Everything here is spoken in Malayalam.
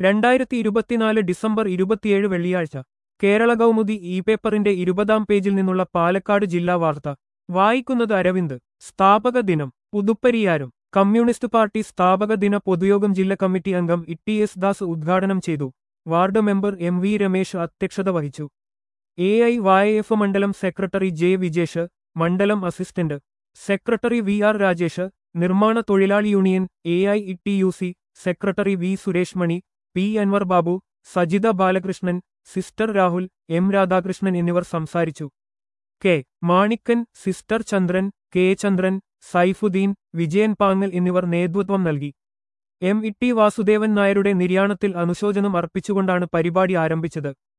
രണ്ടായിരത്തി ഇരുപത്തിനാല് ഡിസംബർ ഇരുപത്തിയേഴ് വെള്ളിയാഴ്ച കേരള കൗമുദി ഇ പേപ്പറിന്റെ ഇരുപതാം പേജിൽ നിന്നുള്ള പാലക്കാട് ജില്ലാ വാർത്ത വായിക്കുന്നത് അരവിന്ദ് സ്ഥാപക ദിനം പുതുപ്പരിയാരം കമ്മ്യൂണിസ്റ്റ് പാർട്ടി സ്ഥാപക ദിന പൊതുയോഗം ജില്ലാ കമ്മിറ്റി അംഗം ഇ എസ് ദാസ് ഉദ്ഘാടനം ചെയ്തു ward member M V Ramesh അധ്യക്ഷത വഹിച്ചു എ ഐ വൈ എഫ് മണ്ഡലം സെക്രട്ടറി ജെ വിജേഷ് മണ്ഡലം assistant secretary V R Rajesh നിർമ്മാണ തൊഴിലാളി union A I E T U C secretary V Suresh Mani P Anwar Babu Sajitha Balakrishnan sister Rahul M Radhakrishnan എന്നിവർ സംസാരിച്ചു K Manikkan sister Chandran K Chandran Saifuddin Vijayan Pangal എന്നിവർ നേതൃത്വം നൽകി എം ഇ ടി വാസുദേവൻ നായരുടെ നിര്യാണത്തിൽ അനുശോചനം അർപ്പിച്ചുകൊണ്ടാണ് പരിപാടി ആരംഭിച്ചത്